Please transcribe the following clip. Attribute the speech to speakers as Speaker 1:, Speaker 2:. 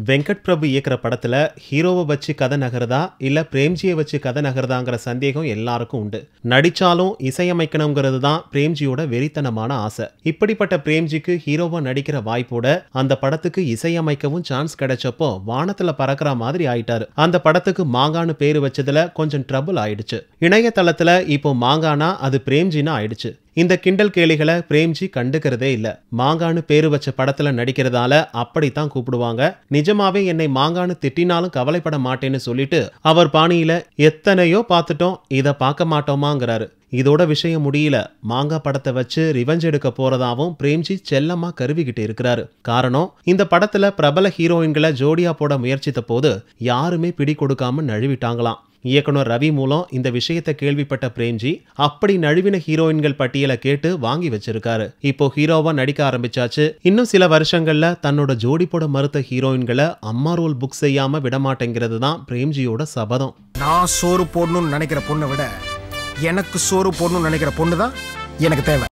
Speaker 1: வெங்கட் பிரபு இயக்குற படத்துல ஹீரோவை வச்சு கதை நகருதா இல்ல பிரேம்ஜியை வச்சு கதை நகருதாங்கிற சந்தேகம் எல்லாருக்கும் உண்டு நடிச்சாலும் இசையமைக்கணுங்கிறது தான் பிரேம்ஜியோட வெறித்தனமான ஆசை இப்படிப்பட்ட பிரேம்ஜிக்கு ஹீரோவா நடிக்கிற வாய்ப்போட அந்த படத்துக்கு இசையமைக்கவும் சான்ஸ் கிடைச்சப்போ வானத்துல பறக்கிற மாதிரி ஆயிட்டாரு அந்த படத்துக்கு மாங்கான்னு பேரு வச்சதுல கொஞ்சம் ட்ரபிள் ஆயிடுச்சு இணையதளத்துல இப்போ மாங்கானா அது பிரேம்ஜின்னு ஆயிடுச்சு இந்த கிண்டல் கேலிகளை பிரேம்ஜி கண்டுக்கிறதே இல்ல மாங்கான்னு பேரு வச்ச படத்துல நடிக்கிறதால அப்படித்தான் கூப்பிடுவாங்க நிஜமாவே என்னை மாங்கான்னு திட்டினாலும் கவலைப்பட மாட்டேன்னு சொல்லிட்டு அவர் பாணியில எத்தனையோ பார்த்துட்டோம் இத பார்க்க மாட்டோமாங்கிறாரு இதோட விஷயம் முடியல மாங்கா படத்தை வச்சு ரிவெஞ்ச் எடுக்க போறதாவும் பிரேம்ஜி செல்லமா கருவிக்கிட்டு இருக்கிறாரு காரணம் இந்த படத்துல பிரபல ஹீரோயின்களை ஜோடியா போட முயற்சித்த போது யாருமே பிடி கொடுக்காம நழுவிட்டாங்களாம் இயக்குனர் ரவி மூலம் இந்த விஷயத்தை கேள்விப்பட்ட பிரேம்ஜி அப்படி நழுவின ஹீரோயின்கள் பட்டியலை கேட்டு வாங்கி வச்சிருக்காரு இப்போ ஹீரோவா நடிக்க ஆரம்பிச்சாச்சு இன்னும் சில வருஷங்கள்ல தன்னோட ஜோடி போட மறுத்த ஹீரோயின்களை அம்மா ரோல் புக் செய்யாம விடமாட்டேங்கிறது தான் பிரேம்ஜியோட சபதம்
Speaker 2: நான் சோறு போடணும்னு நினைக்கிற பொண்ணை விட எனக்கு சோறு போடணும்னு நினைக்கிற பொண்ணு தான் எனக்கு தேவை